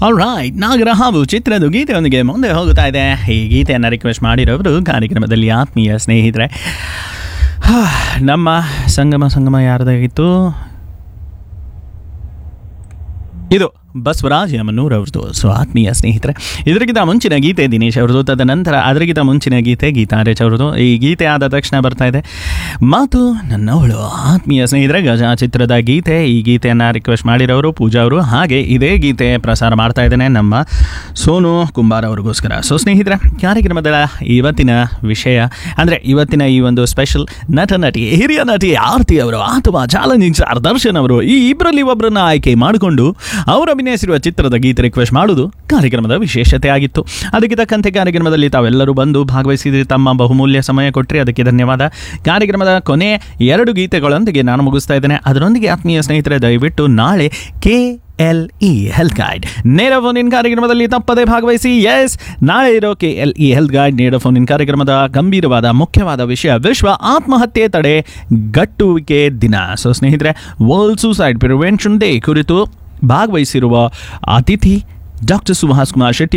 right ನಾಗರ ಹಾವು ಚಿತ್ರದ ಗೀತೆಯೊಂದಿಗೆ ಮುಂದೆ ಹೋಗುತ್ತಾ ಇದೆ ಈ ಗೀತೆಯನ್ನು ರಿಕ್ವೆಸ್ಟ್ ಮಾಡಿರೋರು ಕಾರ್ಯಕ್ರಮದಲ್ಲಿ ಆತ್ಮೀಯ ಸ್ನೇಹಿತರೆ ಹಾ, ನಮ್ಮ ಸಂಗಮ ಸಂಗಮ ಯಾರ್ದಾಗಿತ್ತು ಇದು ಬಸವರಾಜ್ ಯಮನೂರ್ ಅವ್ರದ್ದು ಸೊ ಆತ್ಮೀಯ ಸ್ನೇಹಿತರೆ ಇದರಿಗಿಂತ ಮುಂಚಿನ ಗೀತೆ ದಿನೇಶ್ ಅವ್ರದ್ದು ತದನಂತರ ಅದರಿಗಿಂತ ಮುಂಚಿನ ಗೀತೆ ಗೀತಾರೇಶ್ ಅವ್ರದ್ದು ಈ ಗೀತೆ ಆದ ತಕ್ಷಣ ಬರ್ತಾ ಇದೆ ಮಾತು ನನ್ನವಳು ಆತ್ಮೀಯ ಸ್ನೇಹಿತರೆ ಗಜ ಚಿತ್ರದ ಗೀತೆ ಈ ಗೀತೆಯನ್ನು ರಿಕ್ವೆಸ್ಟ್ ಮಾಡಿರೋರು ಪೂಜಾ ಅವರು ಹಾಗೆ ಇದೇ ಗೀತೆ ಪ್ರಸಾರ ಮಾಡ್ತಾ ಇದ್ದೇನೆ ನಮ್ಮ ಸೋನು ಕುಂಬಾರ್ ಅವ್ರಿಗೋಸ್ಕರ ಸೊ ಸ್ನೇಹಿತರೆ ಕಾರ್ಯಕ್ರಮದ ಇವತ್ತಿನ ವಿಷಯ ಅಂದರೆ ಇವತ್ತಿನ ಈ ಒಂದು ಸ್ಪೆಷಲ್ ನಟ ನಟಿ ಹಿರಿಯ ನಟಿ ಆರತಿ ಅವರು ಅಥವಾ ಚಾಲೆಂಜಿಂಗ್ ಸ್ಟಾರ್ ದರ್ಶನ್ ಅವರು ಈ ಇಬ್ಬರಲ್ಲಿ ಒಬ್ಬರನ್ನ ಆಯ್ಕೆ ಮಾಡಿಕೊಂಡು ಅವರು ಅಭಿನಯಿಸಿರುವ ಚಿತ್ರದ ಗೀತೆ ರಿಕ್ವೆಸ್ಟ್ ಮಾಡುವುದು ಕಾರ್ಯಕ್ರಮದ ವಿಶೇಷತೆ ಆಗಿತ್ತು ಅದಕ್ಕೆ ತಕ್ಕಂತೆ ಕಾರ್ಯಕ್ರಮದಲ್ಲಿ ತಾವೆಲ್ಲರೂ ಬಂದು ಭಾಗವಹಿಸಿದ್ರಿ ತಮ್ಮ ಬಹುಮೂಲ್ಯ ಸಮಯ ಕೊಟ್ಟರೆ ಅದಕ್ಕೆ ಧನ್ಯವಾದ ಕಾರ್ಯಕ್ರಮದ ಕೊನೆ ಎರಡು ಗೀತೆಗಳೊಂದಿಗೆ ನಾನು ಮುಗಿಸ್ತಾ ಇದ್ದೇನೆ ಅದರೊಂದಿಗೆ ಆತ್ಮೀಯ ಸ್ನೇಹಿತರೆ ದಯವಿಟ್ಟು ನಾಳೆ K L E health guide ನೇರ ಫೋನ್ ಇನ್ ಕಾರ್ಯಕ್ರಮದಲ್ಲಿ ತಪ್ಪದೆ ಭಾಗವಹಿಸಿ ಎಸ್ ನಾಳೆ ಇರೋ K L E health guide ನೇರ ಫೋನ್ ಇನ್ ಕಾರ್ಯಕ್ರಮದ ಗಂಭೀರವಾದ ಮುಖ್ಯವಾದ ವಿಷಯ ವಿಶ್ವ ಆತ್ಮಹತ್ಯೆ ತಡೆ ಗಟ್ಟುವಿಕೆ ದಿನ ಸೊ ಸ್ನೇಹಿತರೆ ವರ್ಲ್ಡ್ ಸೂಸೈಡ್ ಪ್ರಿವೆನ್ಷನ್ ಡೇ ಕುರಿತು ಭಾಗವಹಿಸಿರುವ ಅತಿಥಿ ಡಾಕ್ಟರ್ ಸುಹಾಸ್ ಕುಮಾರ್ ಶೆಟ್ಟಿ